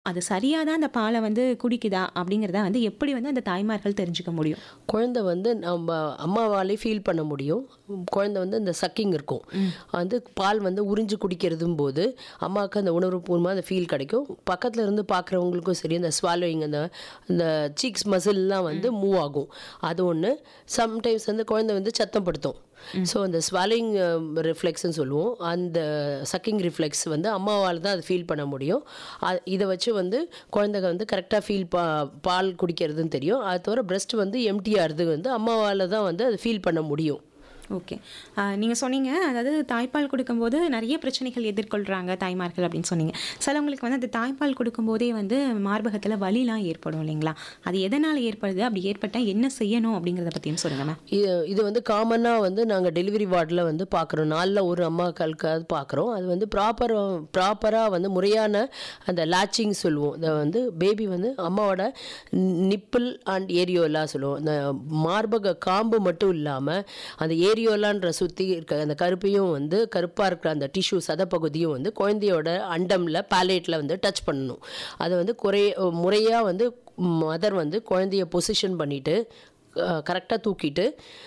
அது சரியா தான் அந்த பாலை வந்து குடிக்குதா அப்படிங்கிறத வந்து எப்படி வந்து அந்த தாய்மார்கள் தெரிஞ்சுக்க முடியும்? குழந்தை வந்து நம்ம அம்மாவாலே ஃபீல் பண்ண முடியும். குழந்தை வந்து இந்த சக்கிங் இருக்கும். வந்து பால் வந்து உறிஞ்சு குடிக்கிறதும் போது அம்மாவுக்கு அந்த உணர்வுபூர்வமா அந்த ஃபீல் கிடைக்கும். பக்கத்துல இருந்து பார்க்குறவங்களுக்கும் சரி அந்த ஸ்வாலோயிங் அந்த அந்த சீக்ஸ் மசில்லாம் வந்து மூவ் ஆகும். அது ஒண்ணு. சம்டைம்ஸ் வந்து குழந்தை வந்து சத்தம் படுத்தும். ஸோ அந்த ஸ்வாலோயிங் ரிஃப்ளெக்ஸ்ன்னு சொல்லுவோம். அந்த சக்கிங் ரிஃப்ளெக்ஸ் வந்து அம்மாவால தான் அது ஃபீல் பண்ண முடியும். அ இத வச்சு வந்து குழந்தைங்க வந்து கரெக்ட்டா ஃபீல் பா பால் குடிக்கிறதுன்னு தெரியும். அது தவிர பிரெஸ்ட் வந்து எம்ப்டி ஆறது வந்து அம்மாவால தான் வந்து அது ஃபீல் பண்ண முடியும். ஓகே. அ நீங்க சொன்னீங்க, அதாவது தாய்ப்பால் குடுக்கும்போது நெறைய பிரச்சனைகள் எதிர்கொள்றாங்க தாய்மார்கள் அப்படின்னு சொன்னீங்க. சிலவங்களுக்கு வந்து அந்த தாய்ப்பால் குடுக்கும்போதே வந்து மார்பகத்துல வலிலாம் ஏற்படும் இல்லைங்களா? அது எதனால ஏற்படுது? அப்படி ஏற்பட்டா என்ன செய்யணும் அப்படிங்கிறத பத்தியும் சொல்லுங்க மேம். இது இது வந்து காமனா வந்து நாங்க டெலிவரி வார்டுல வந்து பார்க்குறோம். நாள்ல ஒரு அம்மாக்களுக்காவது பார்க்குறோம். அது வந்து ப்ராப்பர் ப்ராப்பரா வந்து முறையான அந்த லேட்சிங் சொல்லுவோம். இத வந்து பேபி வந்து அம்மாவோட நிப்பிள் அண்ட் ஏரியோலா சொல்லுவோம். அந்த மார்பக காம்பு மட்டும் இல்லாம அந்த ஏரியோலான்ற சுத்தி இருக்க அந்த கருப்பையும் வந்து கருப்பா இருக்கிற அந்த டிஷ்யூ சதப்பகுதியும் வந்து குழந்தையோட அண்டம்ல பேலேட்ல வந்து டச் பண்ணணும். அத வந்து குறை முறையா வந்து மதர் வந்து குழந்தைய பொசிஷன் பண்ணிட்டு அ கரெக்ட்டா தூக்கிட்டு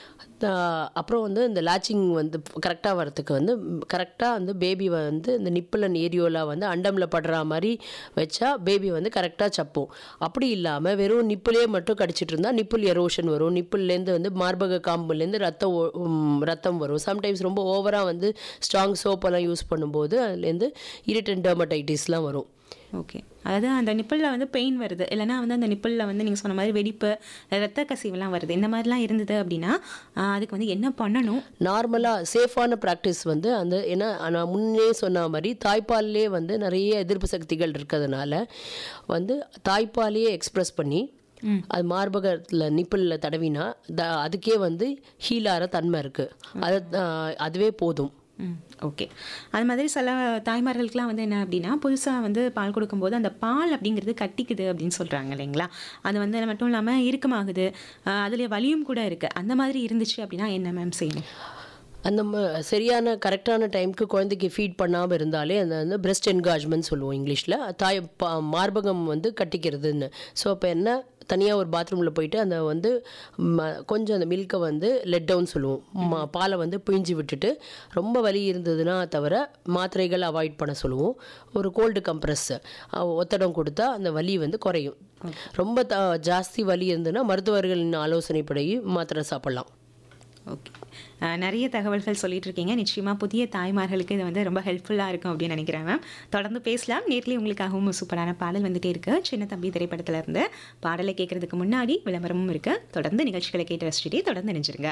அ அப்புறம் வந்து இந்த லேட்சிங் வந்து கரெக்ட்டா வரதுக்கு வந்து கரெக்ட்டா வந்து பேபி வந்து இந்த நிப்பிள் அண்ட் ஏரியோலா வந்து அண்டம்ல படுற மாரி வச்சா பேபி வந்து கரெக்ட்டா சப்பும். அப்படி இல்லாம வெறும் நிப்பிளே மட்டும் கடிச்சிட்டு இருந்தா நிப்பிள் எரோஷன் வரும். நிப்பிள்லேருந்து வந்து மார்பக காம்புலேருந்து ரத்தம் ஒ ம் ரத்தம் வரும். சம்டைம்ஸ் ரொம்ப ஓவரா வந்து ஸ்ட்ராங் சோப்பெல்லாம் யூஸ் பண்ணும்போது அதுலேருந்து இரிட்டன்ட் டெர்மடைட்டிஸ்லாம் வரும். ஓகே. அதாவது அந்த நிப்பிள்ல வந்து பெயின் வருது. இல்லன்னா வந்து அந்த நிப்பிள்ல வந்து நீங்க சொன்ன மாரி வெடிப்பு, ரத்த கசிவுலாம் வருது. இந்த மாரிலாம் இருந்தது அப்படின்னா, அ அதுக்கு வந்து என்ன பண்ணணும்? நார்மலா சேஃபான பிராக்டிஸ் வந்து அந்த ஏன்னா நான் முன்னே சொன்ன மாரி தாய்ப்பால்லயே வந்து நெறைய எதிர்ப்பு சக்திகள் இருக்கிறதுனால வந்து தாய்ப்பாலையே எக்ஸ்பிரஸ் பண்ணி ம். அது மார்பகத்துல நிப்பிள்ல தடவினா த அதுக்கே வந்து ஹீல் ஆற தன்மை இருக்கு. அது அ அதுவே போதும். ம். ஓகே. அது மாதிரி சில தாய்மார்களுக்குலாம் வந்து என்ன அப்படின்னா, புதுசா வந்து பால் குடுக்கும்போது அந்த பால் அப்படிங்கிறது கட்டிக்குது அப்படின்னு சொல்றாங்க இல்லைங்களா? அது வந்து மட்டும் இல்லாம இறுக்கமாகுது. அ அதுல வலியும் கூட இருக்கு. அந்த மாதிரி இருந்துச்சு அப்படின்னா என்ன மேம் செய்யணும்? அந்த ம சரியான கரெக்ட்டான டைம்க்கு குழந்தைக்கு ஃபீட் பண்ணாம இருந்தாலே அந்த வந்து பிரெஸ்ட் என்கார்ஜ்மென்ட் சொல்லுவோம் இங்கிலீஷ்ல. தாய் ப மார்பகம் வந்து கட்டிக்கிறதுன்னு. ஸோ அப்ப என்ன தனியா ஒரு பாத்ரூம்ல போயிட்டு அந்த வந்து ம கொஞ்சம் அந்த மில்க்க வந்து லெட் டவுன் சொல்லுவோம். ம பால வந்து பிழிஞ்சு விட்டுட்டு ரொம்ப வலி இருந்ததுன்னா தவிர மாத்திரைகள் அவாய்ட் பண்ண சொல்லுவோம். ஒரு கோல்டு கம்ப்ரஸ் ஒத்தடம் குடுத்தா அந்த வலி வந்து குறையும். ரொம்ப த ஜாஸ்தி வலி இருந்ததுன்னா மருத்துவர்களின் ஆலோசனைப்படி மாத்திரை சாப்பிடலாம். ஓகே. அ நெறைய தகவல்கள் சொல்லிட்டு இருக்கீங்க. நிச்சயமா புதிய தாய்மார்களுக்கு இது வந்து ரொம்ப ஹெல்ப்ஃபுல்லா இருக்கும் அப்படின்னு நினைக்கிறேன் மேம். தொடர்ந்து பேசலாம். நேர்லயே உங்களுக்காகவும் ஒரு சூப்பரான பாடல் வந்துட்டே இருக்கு. சின்ன தம்பி திரைப்படத்துல இருந்து. பாடலை கேட்கறதுக்கு முன்னாடி விளம்பரமும் இருக்கு. தொடர்ந்து நிகழ்ச்சிகளை கேட்டு ரசிச்சுட்டே தொடர்ந்து இணைஞ்சிருங்க.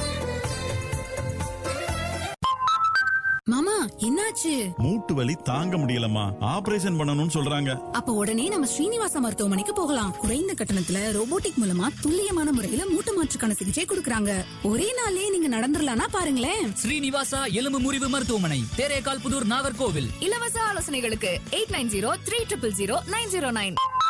மாமா என்னாச்சு மூட்டு வலி தாங்க முடியலம்மா ஆபரேஷன் பண்ணணும்னு சொல்றாங்க அப்ப உடனே நம்ம ஸ்ரீனிவாச மருத்துவமனைக்கு போகலாம் குறைந்த கட்டணத்துல ரோபோட்டிக் மூலமா துல்லியமான முறையில மூட்டு மாற்றுக்கான சிகிச்சை கொடுக்கறாங்க ஒரே நாள்லயே நீங்க நடந்துடலாம்னா பாருங்களேன் ஸ்ரீனிவாசா எலும்பு முறிவு மருத்துவமனை தேரேகால் புதூர் நாகர்கோவில் இலவச ஆலோசனைகளுக்கு eight nine zero three triple zero nine zero nine